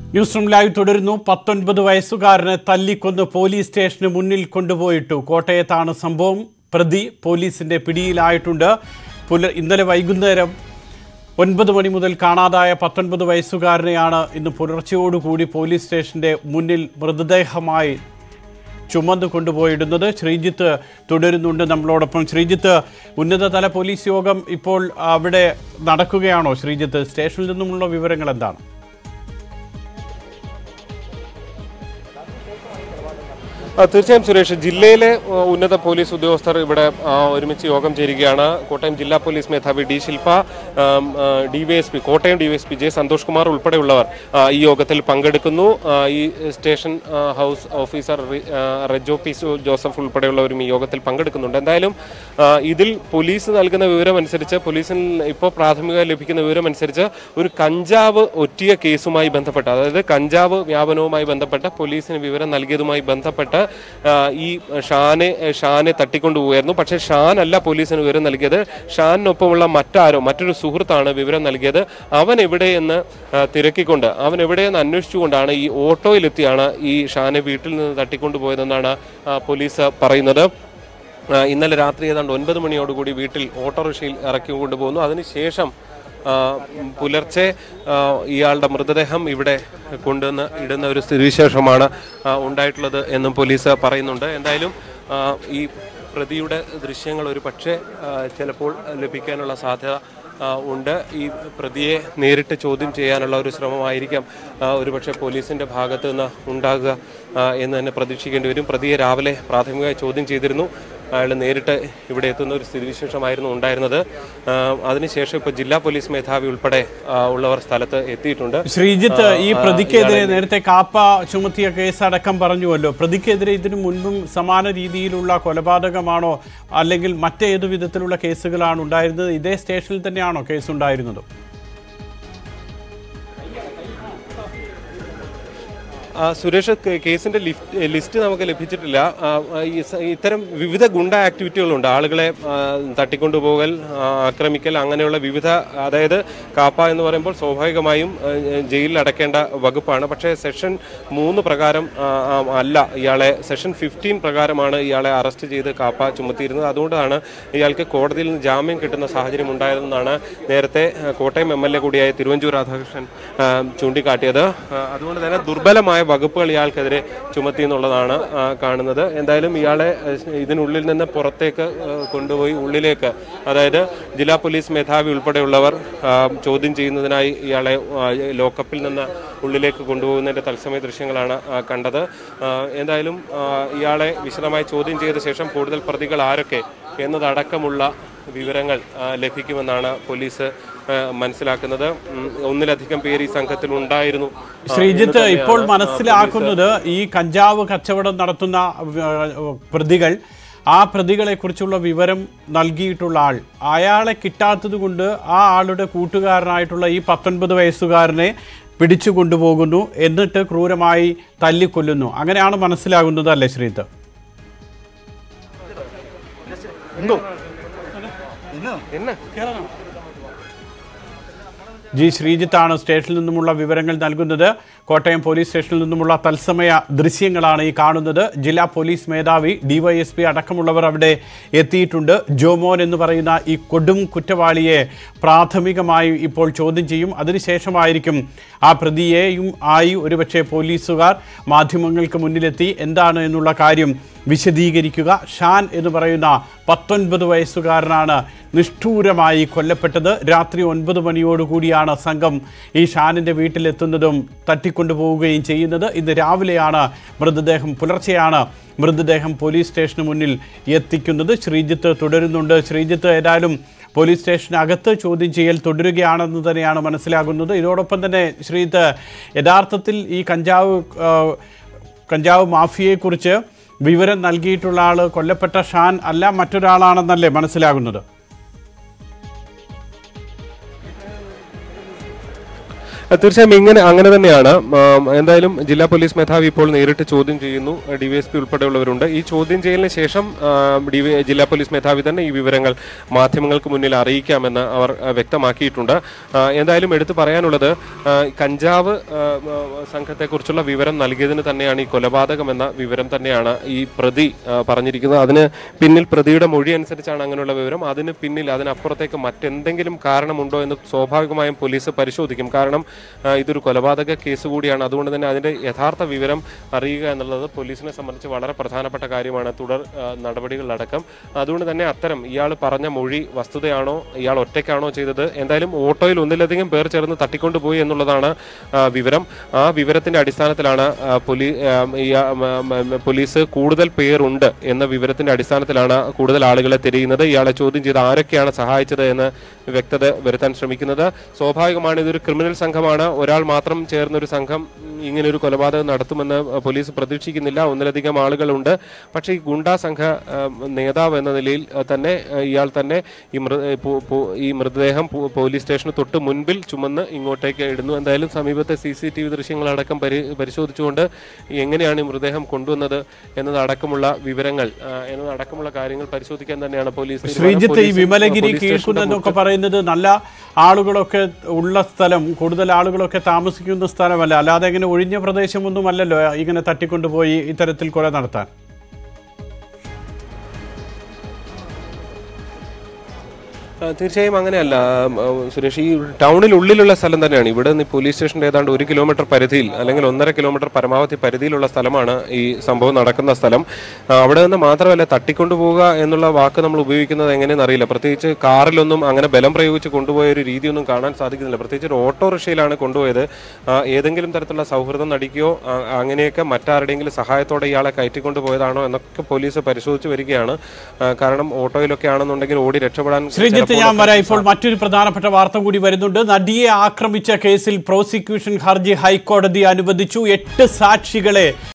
News room live തുടരുന്നു പത്തൊൻപത് വയസ്സുകാരനെ തല്ലിക്കൊന്ന് police സ്റ്റേഷന് മുന്നിൽ കൊണ്ടുപോയിട്ടു കോട്ടയത്താണ് സംഭവം പ്രതി പോലീസിന്റെ പിടിയിലായിട്ടുണ്ട് പുലർ ഇന്നലെ വൈകുന്നേരം ഒൻപത് മണി മുതൽ കാണാതായ പത്തൊൻപത് വയസ്സുകാരനെയാണ് ഇന്ന് പുലർച്ചയോടുകൂടി പോലീസ് സ്റ്റേഷന്റെ മുന്നിൽ മൃതദേഹമായി ചുമന്നു കൊണ്ടുപോയിടുന്നത് ശ്രീജിത്ത് തുടരുന്നുണ്ട് നമ്മളോടൊപ്പം ശ്രീജിത്ത് ഉന്നതതല പോലീസ് യോഗം ഇപ്പോൾ അവിടെ നടക്കുകയാണോ ശ്രീജിത്ത് സ്റ്റേഷനിൽ നിന്നുമുള്ള വിവരങ്ങൾ എന്താണ് ആ, തീർച്ചയായും സുരേഷ് ജില്ലയിലെ ആ, ഉന്നത പോലീസ് ഉദ്യോഗസ്ഥർ ഇവിടെ ആ, ഒരുമിച്ച് യോഗം ചേരുകയാണ് കോട്ടയം ജില്ലാ പോലീസ് മേധാവി D Shilpa DYSP Kottayam DYSP J Santhosh Kumar ഉൾപ്പെടെയുള്ളവർ ആ, ഈ യോഗത്തിൽ പങ്കെടുക്കുന്നു ആ, ഈ സ്റ്റേഷൻ ആ, ഹൗസ് ഓഫീസർ റി- ആ, റെജോ പി സു ജോസഫ് ഉൾപ്പെടെയുള്ളവരും ഈ യോഗത്തിൽ പങ്കെടുക്കുന്നുണ്ട് എന്തായാലും ആ, ഇതിൽ പോലീസ് നൽകുന്ന വിവരം അനുസരിച്ച് പോലീസിൽ ഇപ്പോൾ പ്രാഥമികമായി ലഭിക്കുന്ന വിവരം അനുസരിച്ച് ഒരു കഞ്ചാവ് ഒറ്റിയ കേസുമായി ബന്ധപ്പെട്ട് അതായത് കഞ്ചാവ് വ്യാപനവുമായി ബന്ധപ്പെട്ട പോലീസിന് വിവരം നൽകിയതുമായി ബന്ധപ്പെട്ട് ആ, ഈ ഷാനെ ഷാനെ തട്ടിക്കൊണ്ടുപോയായിരുന്നു പക്ഷേ ഷാൻ അല്ല പോലീസിന് വിവരം നൽകിയത് ഷാനിനൊപ്പമുള്ള മറ്റാരോ മറ്റൊരു സുഹൃത്താണ് വിവരം നൽകിയത് അവൻ എവിടെയെന്ന് ആ, തിരക്കിക്കൊണ്ട് അവൻ എവിടെയെന്ന് അന്വേഷിച്ചുകൊണ്ടാണ് ഈ ഓട്ടോയിലെത്തിയാണ് ഈ ഷാനെ വീട്ടിൽ നിന്ന് തട്ടിക്കൊണ്ടുപോയതെന്നാണ് ആ, പോലീസ് പറയുന്നത് ആ, ഇന്നലെ രാത്രി ഏതാണ്ട് ഒൻപത് മണിയോടുകൂടി വീട്ടിൽ ഓട്ടോറിക്ഷയിൽ ഇറക്കി കൊണ്ടുപോകുന്നു അതിനുശേഷം ആ, പുലർച്ചെ ആ, ഇയാളുടെ മൃതദേഹം ഇവിടെ കൊണ്ടുവന്ന് ഇടുന്ന ഒരു സ്ഥിതിവിശേഷമാണ് ആ, ഉണ്ടായിട്ടുള്ളത് എന്നും പോലീസ് പറയുന്നുണ്ട് എന്തായാലും ആ, ഈ പ്രതിയുടെ ദൃശ്യങ്ങൾ ഒരു പക്ഷേ ആ, ചിലപ്പോൾ ലഭിക്കാനുള്ള സാധ്യത ആ, ഉണ്ട് ഈ പ്രതിയെ നേരിട്ട് ചോദ്യം ചെയ്യാനുള്ള ഒരു ശ്രമമായിരിക്കാം ആ, ഒരുപക്ഷെ പോലീസിന്റെ ഭാഗത്ത് നിന്ന് ഉണ്ടാകുക ആ, എന്ന് തന്നെ പ്രതീക്ഷിക്കേണ്ടി വരും പ്രതിയെ രാവിലെ പ്രാഥമികമായി ചോദ്യം ചെയ്തിരുന്നു അയാൾ നേരിട്ട് ഇവിടെ എത്തുന്ന ഒരു സ്ഥിതിവിശേഷമായിരുന്നു ഉണ്ടായിരുന്നത് ആ, അതിനുശേഷം ഇപ്പോൾ ജില്ലാ പോലീസ് മേധാവി ഉൾപ്പെടെ ആ, ഉള്ളവർ സ്ഥലത്ത് എത്തിയിട്ടുണ്ട് ശ്രീജിത്ത് ഈ ആ, പ്രതിക്കെതിരെ നേരത്തെ കാപ്പ ചുമത്തിയ കേസ് അടക്കം പറഞ്ഞുവല്ലോ പ്രതിക്കെതിരെ ഇതിനു മുൻപും സമാന രീതിയിലുള്ള കൊലപാതകമാണോ അല്ലെങ്കിൽ മറ്റേതു വിധത്തിലുള്ള കേസുകളാണ് ഉണ്ടായിരുന്നത് ഇതേ സ്റ്റേഷനിൽ തന്നെയാണോ കേസ് ഉണ്ടായിരുന്നത് ആ, സുരേഷ് കേ- കേസിന്റെ ലിഫ്റ്റ് ലിസ്റ്റ് നമുക്ക് ലഭിച്ചിട്ടില്ല ആ, ആ, ഈ സ- ഇത്തരം വിവിധ ഗുണ്ട ആക്ടിവിറ്റികളുണ്ട് ആളുകളെ ആ, തട്ടിക്കൊണ്ടുപോകൽ ആ, ആക്രമിക്കൽ അങ്ങനെയുള്ള വിവിധ അതായത് കാപ്പ എന്ന് പറയുമ്പോൾ സ്വാഭാവികമായും ആ, ജയിലിൽ അടക്കേണ്ട വകുപ്പാണ് പക്ഷേ സെഷൻ മൂന്ന് പ്രകാരം ആ, ആ, അല്ല ഇയാളെ സെഷൻ ഫിഫ്റ്റീൻ പ്രകാരമാണ് ഇയാളെ അറസ്റ്റ് ചെയ്ത് കാപ്പ ചുമത്തിയിരുന്നത് അതുകൊണ്ടാണ് ഇയാൾക്ക് കോടതിയിൽ നിന്ന് ജാമ്യം കിട്ടുന്ന സാഹചര്യം ഉണ്ടായതെന്നാണ് നേരത്തെ ആ, കോട്ടയം എം എൽ എ കൂടിയായ തിരുവഞ്ചൂർ രാധാകൃഷ്ണൻ ആ, ചൂണ്ടിക്കാട്ടിയത് ആ, അതുകൊണ്ട് തന്നെ ദുർബലമായ വകുപ്പുകൾ ഇയാൾക്കെതിരെ ചുമത്തി എന്നുള്ളതാണ് ആ, കാണുന്നത് എന്തായാലും ഇയാളെ ആ, ഇതിനുള്ളിൽ നിന്ന് പുറത്തേക്ക് ആ, കൊണ്ടുപോയി ഉള്ളിലേക്ക് അതായത് ജില്ലാ പോലീസ് മേധാവി ഉൾപ്പെടെയുള്ളവർ ആ, ചോദ്യം ചെയ്യുന്നതിനായി ഇയാളെ ആ, ലോക്കപ്പിൽ നിന്ന് ഉള്ളിലേക്ക് കൊണ്ടുപോകുന്നതിന്റെ തത്സമയ ദൃശ്യങ്ങളാണ് ആ, കണ്ടത് ആ, എന്തായാലും ആ, ഇയാളെ വിശദമായി ചോദ്യം ചെയ്ത ശേഷം കൂടുതൽ പ്രതികൾ ആരൊക്കെ എന്നതടക്കമുള്ള വിവരങ്ങൾ ആ, ലഭിക്കുമെന്നാണ് പോലീസ് ആ, മനസ്സിലാക്കുന്നത് ഉം, ഒന്നിലധികം പേര് ഈ സംഘത്തിൽ ഉണ്ടായിരുന്നു ആ, എന്ന് ശ്രീജിത്ത് തന്നെയാണ്, ഇപ്പോൾ ആ, മനസ്സിലാക്കുന്നത് ഈ കഞ്ചാവ് കച്ചവടം നടത്തുന്ന ആ, പ്രതികൾ ആ പ്രതികളെ കുറിച്ചുള്ള വിവരം നൽകിയിട്ടുള്ള ആൾ അയാളെ കിട്ടാത്തത് കൊണ്ട് ആ ആളുടെ കൂട്ടുകാരനായിട്ടുള്ള ഈ പത്തൊൻപത് വയസ്സുകാരനെ പിടിച്ചു കൊണ്ടുപോകുന്നു എന്നിട്ട് ക്രൂരമായി തല്ലിക്കൊല്ലുന്നു അങ്ങനെയാണ് മനസ്സിലാകുന്നത് അല്ലേ ശ്രീജിത്ത് എന്നെ ജി ശ്രീജിത്താണ് സ്റ്റേഷനിൽ നിന്നുമുള്ള വിവരങ്ങൾ നൽകുന്നത് കോട്ടയം പോലീസ് സ്റ്റേഷനിൽ നിന്നുമുള്ള തത്സമയ ദൃശ്യങ്ങളാണ് ഈ കാണുന്നത് ജില്ലാ പോലീസ് മേധാവി ഡിവൈഎസ്പി അടക്കമുള്ളവർ അവിടെ എത്തിയിട്ടുണ്ട് ജോമോൻ എന്ന് പറയുന്ന ഈ കൊടും കുറ്റവാളിയെ പ്രാഥമികമായി ഇപ്പോൾ ചോദ്യം ചെയ്യും അതിനുശേഷമായിരിക്കും ആ പ്രതിയെയും ആയി ഒരുപക്ഷെ പോലീസുകാർ മാധ്യമങ്ങൾക്ക് മുന്നിലെത്തി എന്താണ് എന്നുള്ള കാര്യം വിശദീകരിക്കുക ഷാൻ എന്ന് പറയുന്ന പത്തൊൻപത് വയസ്സുകാരനാണ് നിഷ്ഠൂരമായി കൊല്ലപ്പെട്ടത് രാത്രി ഒൻപത് മണിയോടുകൂടിയാണ് സംഘം ഈ ഷാനിൻ്റെ വീട്ടിലെത്തുന്നതും തട്ടിക്കൊണ്ടുപോവുകയും ചെയ്യുന്നത് ഇന്ന് രാവിലെയാണ് മൃതദേഹം പുലർച്ചെയാണ് മൃതദേഹം പോലീസ് സ്റ്റേഷന് മുന്നിൽ എത്തിക്കുന്നത് ശ്രീജിത്ത് തുടരുന്നുണ്ട് ശ്രീജിത്ത് ഏതായാലും പോലീസ് സ്റ്റേഷനകത്ത് ചോദ്യം ചെയ്യൽ തുടരുകയാണെന്ന് തന്നെയാണ് മനസ്സിലാകുന്നത് ഇതോടൊപ്പം തന്നെ ശ്രീജിത്ത് യഥാർത്ഥത്തിൽ ഈ കഞ്ചാവ് ആ, കഞ്ചാവ് മാഫിയയെക്കുറിച്ച് വിവരം നൽകിയിട്ടുള്ള ആൾ കൊല്ലപ്പെട്ട ഷാൻ അല്ല മറ്റൊരാളാണെന്നല്ലേ മനസ്സിലാകുന്നത് തീർച്ചയായും ഇങ്ങനെ അങ്ങനെ തന്നെയാണ് ആം, എന്തായാലും ജില്ലാ പോലീസ് മേധാവി ഇപ്പോൾ നേരിട്ട് ചോദ്യം ചെയ്യുന്നു ഡിവൈഎസ്പി ഉൾപ്പെടെയുള്ളവരുണ്ട് ഈ ചോദ്യം ചെയ്യലിന് ശേഷം ആം, DV ജില്ലാ പോലീസ് മേധാവി തന്നെ ഈ വിവരങ്ങൾ മാധ്യമങ്ങൾക്ക് മുന്നിൽ അറിയിക്കാമെന്ന് അവർ ആ, വ്യക്തമാക്കിയിട്ടുണ്ട് ആ, എന്തായാലും എടുത്തു പറയാനുള്ളത് ആ, കഞ്ചാവ് ആ, ആ, സംഘത്തെക്കുറിച്ചുള്ള വിവരം നൽകിയതിന് തന്നെയാണ് ഈ കൊലപാതകം എന്ന വിവരം തന്നെയാണ് ഈ പ്രതി ആ, പറഞ്ഞിരിക്കുന്നത് അതിന് പിന്നിൽ പ്രതിയുടെ മൊഴി അനുസരിച്ചാണ് അങ്ങനെയുള്ള വിവരം അതിന് പിന്നിൽ അതിനപ്പുറത്തേക്ക് മറ്റെന്തെങ്കിലും കാരണമുണ്ടോ എന്ന് സ്വാഭാവികമായും പോലീസ് പരിശോധിക്കും കാരണം ആ, ഇതൊരു കൊലപാതക കേസ് കൂടിയാണ് അതുകൊണ്ട് തന്നെ അതിന്റെ യഥാർത്ഥ വിവരം അറിയുക എന്നുള്ളത് പോലീസിനെ സംബന്ധിച്ച് വളരെ പ്രധാനപ്പെട്ട കാര്യമാണ് തുടർ ആ, നടപടികളിലടക്കം അതുകൊണ്ട് തന്നെ അത്തരം ഇയാൾ പറഞ്ഞ മൊഴി വസ്തുതയാണോ ഇയാൾ ഒറ്റയ്ക്കാണോ ചെയ്തത് എന്തായാലും ഓട്ടോയിൽ ഒന്നിലധികം പേർ ചേർന്ന് തട്ടിക്കൊണ്ടുപോയി എന്നുള്ളതാണ് ആ, വിവരം ആ വിവരത്തിന്റെ അടിസ്ഥാനത്തിലാണ് ആ, പോലീ ആ, ഈ, ആ, മ, മ, മ, പോലീസ് കൂടുതൽ പേരുണ്ട് എന്ന വിവരത്തിന്റെ അടിസ്ഥാനത്തിലാണ് കൂടുതൽ ആളുകളെ തിരയുന്നത് ഇയാളെ ചോദ്യം ചെയ്ത് ആരൊക്കെയാണ് സഹായിച്ചത് എന്ന് വ്യക്തത വരുത്താൻ ശ്രമിക്കുന്നത് സ്വാഭാവികമാണ് ഇതൊരു ക്രിമിനൽ സംഘമാണ് ഒരാൾ മാത്രം ചേർന്ന ഒരു സംഘം ഉം, ഇങ്ങനെ ഒരു കൊലപാതകം നടത്തുമെന്ന് പോലീസ് പ്രതീക്ഷിക്കുന്നില്ല ഒന്നിലധികം ആളുകളുണ്ട് പക്ഷേ ഈ ഗുണ്ടാ സംഘ ആ, നേതാവ് എന്ന നിലയിൽ ആ, തന്നെ ആ, ഇയാൾ തന്നെ ഈ മൃ ഏ, പോ- പോ- ഈ മൃതദേഹം പോ- പോലീസ് സ്റ്റേഷന് തൊട്ട് മുൻപിൽ ചുമന്ന് ഇങ്ങോട്ടേക്ക് ഇടുന്നു എന്തായാലും സമീപത്തെ സി സി ടി വി ദൃശ്യങ്ങളടക്കം പരി പരിശോധിച്ചുകൊണ്ട് എങ്ങനെയാണ് ഈ മൃതദേഹം കൊണ്ടുവന്നത് എന്നതടക്കമുള്ള വിവരങ്ങൾ ആ, എന്നതടക്കമുള്ള കാര്യങ്ങൾ പരിശോധിക്കാൻ തന്നെയാണ് പോലീസ് തീരുമാനം. ശ്രീജിത്ത് ഈ പോലീസും, വിമലഗിരി പോലീസ് സ്റ്റേഷന്റെ കേൾക്കുന്നതെന്നൊക്കെ പറയുന്നത് നല്ല ആളുകളൊക്കെ ഉള്ള സ്ഥലം കൂടുതൽ ആളുകളൊക്കെ താമസിക്കുന്ന സ്ഥലമല്ല അല്ലാതെ ഇങ്ങനെ ഒഴിഞ്ഞ പ്രദേശമൊന്നുമല്ലല്ലോ ഇങ്ങനെ തട്ടിക്കൊണ്ടുപോയി ഇത്തരത്തിൽ കൊല നടത്താൻ ആ, തീർച്ചയായും അങ്ങനെയല്ല ആ, സുരേഷ് ഈ ടൗണിനുള്ളിലുള്ള സ്ഥലം തന്നെയാണ് ഇവിടെ നിന്ന് പോലീസ് സ്റ്റേഷൻ്റെ ഏതാണ്ട് ഒരു കിലോമീറ്റർ പരിധിയിൽ അല്ലെങ്കിൽ ഒന്നര കിലോമീറ്റർ പരമാവധി പരിധിയിലുള്ള സ്ഥലമാണ് ഈ സംഭവം നടക്കുന്ന സ്ഥലം ആ, അവിടെ നിന്ന് മാത്രമല്ല തട്ടിക്കൊണ്ടുപോവുക എന്നുള്ള വാക്ക് നമ്മൾ ഉപയോഗിക്കുന്നത് എങ്ങനെയെന്ന് അറിയില്ല പ്രത്യേകിച്ച് കാറിലൊന്നും അങ്ങനെ ബലം പ്രയോഗിച്ച് കൊണ്ടുപോയ ഒരു രീതിയൊന്നും കാണാൻ സാധിക്കുന്നില്ല പ്രത്യേകിച്ച് ഒരു ഓട്ടോറിക്ഷയിലാണ് കൊണ്ടുപോയത് ആ, ഏതെങ്കിലും തരത്തിലുള്ള സൗഹൃദം നടിക്കുകയോ ആ, അങ്ങനെയൊക്കെ മറ്റാരുടെയെങ്കിലും സഹായത്തോടെ ഇയാളെ കയറ്റിക്കൊണ്ടു പോയതാണോ എന്നൊക്കെ പോലീസ് പരിശോധിച്ച് വരികയാണ് ആ, കാരണം ഓട്ടോയിലൊക്കെ ആണെന്നുണ്ടെങ്കിൽ ഓടി രക്ഷപ്പെടാൻ ശ്രീജിത്ത് ചിലപ്പോൾ ഞാൻ വരാം ഇപ്പോൾ മറ്റൊരു പ്രധാനപ്പെട്ട വാർത്ത കൂടി വരുന്നുണ്ട് നടിയെ ആക്രമിച്ച കേസിൽ പ്രോസിക്യൂഷൻ ഹർജി ഹൈക്കോടതി അനുവദിച്ചു എട്ട് സാക്ഷികളെ